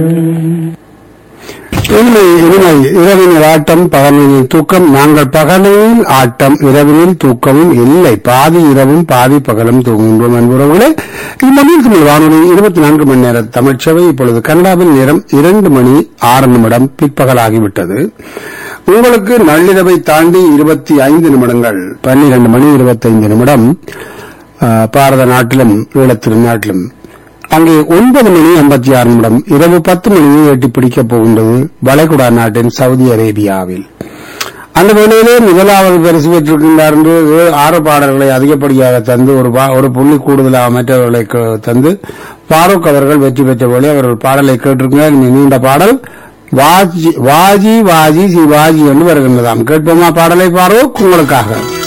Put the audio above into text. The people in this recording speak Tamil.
இனிமை இனிமை இரவினில் ஆட்டம் பகலினில் தூக்கம் நாங்கள் பகலில் ஆட்டம் இரவினில் தூக்கமும் இல்லை பாதி இரவும் பாதி பகலும் தூங்குகின்றோம் என்பவர்களே இம்மொழியில் தமிழ் வானொலி இருபத்தி நான்கு மணி நேர தமிழ்ச்சபை இப்பொழுது கனடாவில் நேரம் இரண்டு மணி ஆறு நிமிடம் பிற்பகலாகிவிட்டது உங்களுக்கு நள்ளிரவை தாண்டி இருபத்தி ஐந்து நிமிடங்கள் பன்னிரண்டு மணி இருபத்தைந்து நிமிடம் ஆ, பாரத நாட்டிலும் ஈழத்திருநாட்டிலும் அங்கே ஒன்பது மணி ஐம்பத்தி ஆறு நிமிடம் இரவு பத்து மணியை எட்டி பிடிக்கப் போகின்றது வளைகுடா நாட்டின் சவுதி அரேபியாவில் அந்த வேளையிலே முதலாவது பரிசு பெற்றிருக்கின்றார் என்று ஏழு- ஆறு பாடல்களை அதிகப்படியாக தந்து ஒரு பா- ஒரு புள்ளி கூடுதலாக மற்றவர்களை க- தந்து பாரூக் அவர்கள் வெற்றி பெற்ற வேளை அவர்கள் பாடலை கேட்டிருக்கிறார் இந்த நீண்ட பாடல் வாஜி வாஜி வாஜி சிவாஜி என்று வருகின்றதாம் கேட்போமா பாடலை பாரூக் உங்களுக்காக